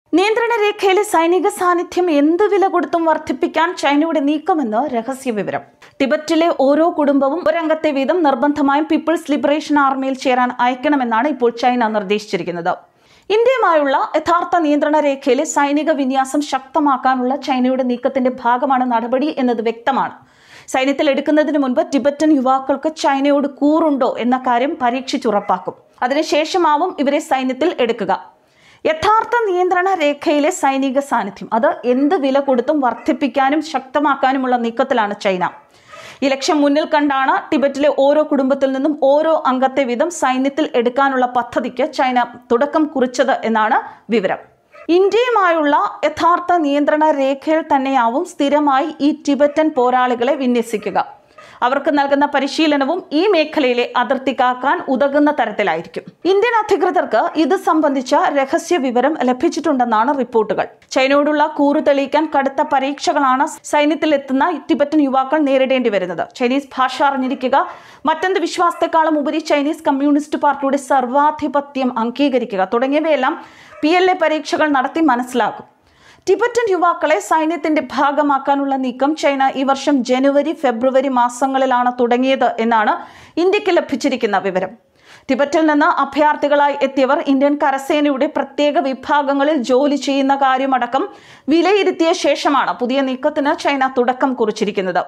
നിയന്ത്രണ രേഖയിലെ സൈനിക സാന്നിധ്യം എന്ത് വില കൊടുത്തും വർദ്ധിപ്പിക്കാൻ ചൈനയുടെ നീക്കമെന്ന് രഹസ്യ വിവരം ടിബറ്റിലെ ഓരോ കുടുംബവും ഒരംഗത്തെ വീതം നിർബന്ധമായും പീപ്പിൾസ് ലിബറേഷൻ ആർമിയിൽ ചേരാൻ അയക്കണമെന്നാണ് ഇപ്പോൾ ചൈന നിർദ്ദേശിച്ചിരിക്കുന്നത് ഇന്ത്യയുമായുള്ള യഥാർത്ഥ നിയന്ത്രണ രേഖയിലെ സൈനിക വിന്യാസം ശക്തമാക്കാനുള്ള ചൈനയുടെ നീക്കത്തിന്റെ ഭാഗമാണ് നടപടി എന്നത് വ്യക്തമാണ് സൈന്യത്തിൽ എടുക്കുന്നതിന് മുൻപ് ടിബറ്റൻ യുവാക്കൾക്ക് ചൈനയോട് കൂറുണ്ടോ എന്ന കാര്യം പരീക്ഷിച്ചുറപ്പാക്കും അതിനുശേഷമാവും ഇവരെ സൈന്യത്തിൽ എടുക്കുക യഥാർത്ഥ നിയന്ത്രണ രേഖയിലെ സൈനിക സാന്നിധ്യം അത് എന്ത് വില കൊടുത്തും വർദ്ധിപ്പിക്കാനും ശക്തമാക്കാനുമുള്ള നീക്കത്തിലാണ് ചൈന ഈ ലക്ഷ്യം മുന്നിൽ കണ്ടാണ് ടിബറ്റിലെ ഓരോ കുടുംബത്തിൽ നിന്നും ഓരോ അംഗത്തെ വീതം സൈന്യത്തിൽ എടുക്കാനുള്ള പദ്ധതിക്ക് ചൈന തുടക്കം കുറിച്ചത് എന്നാണ് വിവരം ഇന്ത്യയുമായുള്ള യഥാർത്ഥ നിയന്ത്രണ രേഖയിൽ തന്നെയാവും സ്ഥിരമായി ഈ ടിബറ്റൻ പോരാളികളെ വിന്യസിക്കുക അവർക്ക് നൽകുന്ന പരിശീലനവും ഈ മേഖലയിലെ അതിർത്തി കാക്കാൻ ഉതകുന്ന തരത്തിലായിരിക്കും ഇന്ത്യൻ അധികൃതർക്ക് ഇത് സംബന്ധിച്ച രഹസ്യ വിവരം ലഭിച്ചിട്ടുണ്ടെന്നാണ് റിപ്പോർട്ടുകൾ ചൈനയോടുള്ള കൂറ് തെളിയിക്കാൻ കടുത്ത പരീക്ഷകളാണ് സൈന്യത്തിലെത്തുന്ന ടിബറ്റൻ യുവാക്കൾ നേരിടേണ്ടി വരുന്നത് ചൈനീസ് ഭാഷ അറിഞ്ഞിരിക്കുക മറ്റെന്ത് വിശ്വാസത്തെക്കാളും ഉപരി ചൈനീസ് കമ്മ്യൂണിസ്റ്റ് പാർട്ടിയുടെ സർവാധിപത്യം അംഗീകരിക്കുക തുടങ്ങിയവയെല്ലാം പി എൽ എ പരീക്ഷകൾ നടത്തി മനസ്സിലാക്കും ടിബറ്റൻ യുവാക്കളെ സൈന്യത്തിന്റെ ഭാഗമാക്കാനുള്ള നീക്കം ചൈന ഈ വർഷം ജനുവരി ഫെബ്രുവരി മാസങ്ങളിലാണ് തുടങ്ങിയത് എന്നാണ് ഇന്ത്യക്ക് ലഭിച്ചിരിക്കുന്ന വിവരം ടിബറ്റിൽ നിന്ന് അഭയാർത്ഥികളായി എത്തിയവർ ഇന്ത്യൻ കരസേനയുടെ പ്രത്യേക വിഭാഗങ്ങളിൽ ജോലി ചെയ്യുന്ന കാര്യമടക്കം വിലയിരുത്തിയ ശേഷമാണ് പുതിയ നീക്കത്തിന് ചൈന തുടക്കം കുറിച്ചിരിക്കുന്നത്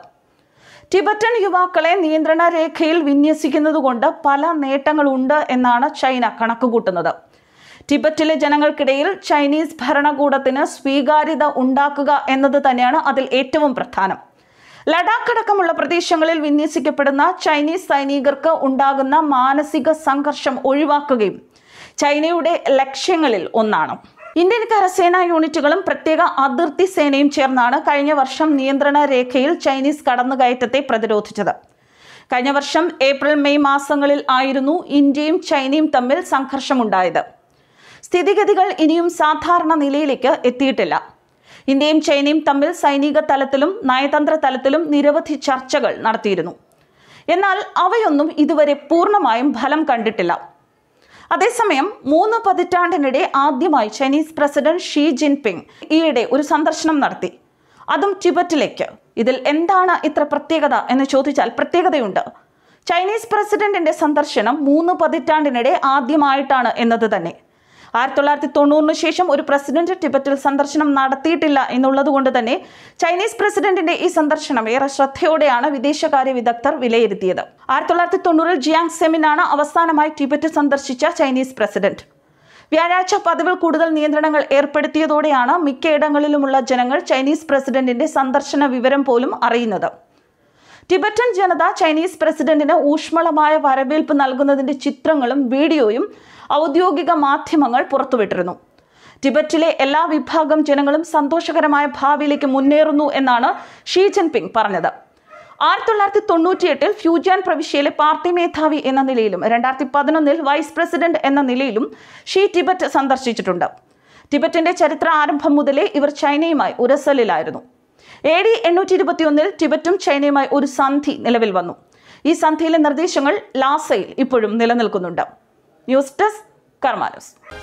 ടിബറ്റൻ യുവാക്കളെ നിയന്ത്രണ രേഖയിൽ വിന്യസിക്കുന്നതുകൊണ്ട് പല നേട്ടങ്ങളുണ്ട് എന്നാണ് ചൈന കണക്കുകൂട്ടുന്നത് ടിബറ്റിലെ ജനങ്ങൾക്കിടയിൽ ചൈനീസ് ഭരണകൂടത്തിന് സ്വീകാര്യത ഉണ്ടാക്കുക എന്നത് തന്നെയാണ് അതിൽ ഏറ്റവും പ്രധാനം ലഡാക്ക് അടക്കമുള്ള പ്രദേശങ്ങളിൽ വിന്യസിക്കപ്പെടുന്ന ചൈനീസ് സൈനികർക്ക് ഉണ്ടാകുന്ന മാനസിക സംഘർഷം ഒഴിവാക്കുകയും ചൈനയുടെ ലക്ഷ്യങ്ങളിൽ ഒന്നാണ് ഇന്ത്യൻ കരസേനാ യൂണിറ്റുകളും പ്രത്യേക അതിർത്തി സേനയും ചേർന്നാണ് കഴിഞ്ഞ വർഷം നിയന്ത്രണ രേഖയിൽ ചൈനീസ് കടന്നുകയറ്റത്തെ പ്രതിരോധിച്ചത് കഴിഞ്ഞ വർഷം ഏപ്രിൽ മെയ് മാസങ്ങളിൽ ആയിരുന്നു ഇന്ത്യയും ചൈനയും തമ്മിൽ സംഘർഷമുണ്ടായത് സ്ഥിതിഗതികൾ ഇനിയും സാധാരണ നിലയിലേക്ക് എത്തിയിട്ടില്ല ഇന്ത്യയും ചൈനയും തമ്മിൽ സൈനിക തലത്തിലും നയതന്ത്ര തലത്തിലും നിരവധി ചർച്ചകൾ നടത്തിയിരുന്നു എന്നാൽ അവയൊന്നും ഇതുവരെ പൂർണ്ണമായും ഫലം കണ്ടിട്ടില്ല അതേസമയം മൂന്ന് പതിറ്റാണ്ടിനിടെ ആദ്യമായി ചൈനീസ് പ്രസിഡന്റ് ഷീ ജിൻപിങ് ഈയിടെ ഒരു സന്ദർശനം നടത്തി അതും ടിബറ്റിലേക്ക് ഇതിൽ എന്താണ് ഇത്ര പ്രത്യേകത എന്ന് ചോദിച്ചാൽ പ്രത്യേകതയുണ്ട് ചൈനീസ് പ്രസിഡന്റിന്റെ സന്ദർശനം മൂന്ന് പതിറ്റാണ്ടിനിടെ ആദ്യമായിട്ടാണ് എന്നത് തന്നെ ആയിരത്തി തൊള്ളായിരത്തി തൊണ്ണൂറിന് ശേഷം ഒരു പ്രസിഡന്റ് ടിബറ്റിൽ സന്ദർശനം നടത്തിയിട്ടില്ല എന്നുള്ളത് കൊണ്ട് തന്നെ ചൈനീസ് പ്രസിഡന്റിന്റെ ഈ സന്ദർശനം ഏറെ ശ്രദ്ധയോടെയാണ് വിദേശകാര്യ വിദഗ്ധർ വിലയിരുത്തിയത് ആയിരത്തി തൊള്ളായിരത്തി തൊണ്ണൂറിൽ ജിയാങ് സെമിനാണ് അവസാനമായി ടിബറ്റ് സന്ദർശിച്ച ചൈനീസ് പ്രസിഡന്റ് വ്യാഴാഴ്ച പതിവിൽ കൂടുതൽ നിയന്ത്രണങ്ങൾ ഏർപ്പെടുത്തിയതോടെയാണ് മിക്കയിടങ്ങളിലുമുള്ള ജനങ്ങൾ ചൈനീസ് പ്രസിഡന്റിന്റെ സന്ദർശന വിവരം പോലും അറിയുന്നത് ടിബറ്റൻ ജനത ചൈനീസ് പ്രസിഡന്റിന് ഊഷ്മളമായ വരവേൽപ്പ് നൽകുന്നതിന്റെ ചിത്രങ്ങളും വീഡിയോയും ഔദ്യോഗിക മാധ്യമങ്ങൾ പുറത്തുവിട്ടിരുന്നു ടിബറ്റിലെ എല്ലാ വിഭാഗം ജനങ്ങളും സന്തോഷകരമായ ഭാവിയിലേക്ക് മുന്നേറുന്നു എന്നാണ് ഷീ ജിൻപിങ് പറഞ്ഞത് ആയിരത്തി തൊള്ളായിരത്തി തൊണ്ണൂറ്റിയെട്ടിൽ ഫ്യൂജാൻ പ്രവിശ്യയിലെ പാർട്ടി മേധാവി എന്ന നിലയിലും രണ്ടായിരത്തി പതിനൊന്നിൽ വൈസ് പ്രസിഡന്റ് എന്ന നിലയിലും ഷീ ടിബറ്റ് സന്ദർശിച്ചിട്ടുണ്ട് ടിബറ്റിന്റെ ചരിത്ര ആരംഭം മുതലേ ഇവർ ചൈനയുമായി ഉരസലിലായിരുന്നു എ ഡി എണ്ണൂറ്റി ഇരുപത്തിയൊന്നിൽ ടിബറ്റും ചൈനയുമായി ഒരു സന്ധി നിലവിൽ വന്നു ഈ സന്ധിയിലെ നിർദ്ദേശങ്ങൾ ലാസയിൽ ഇപ്പോഴും നിലനിൽക്കുന്നുണ്ട് ന്യൂസ് ഡെസ്ക് കർമാനസ്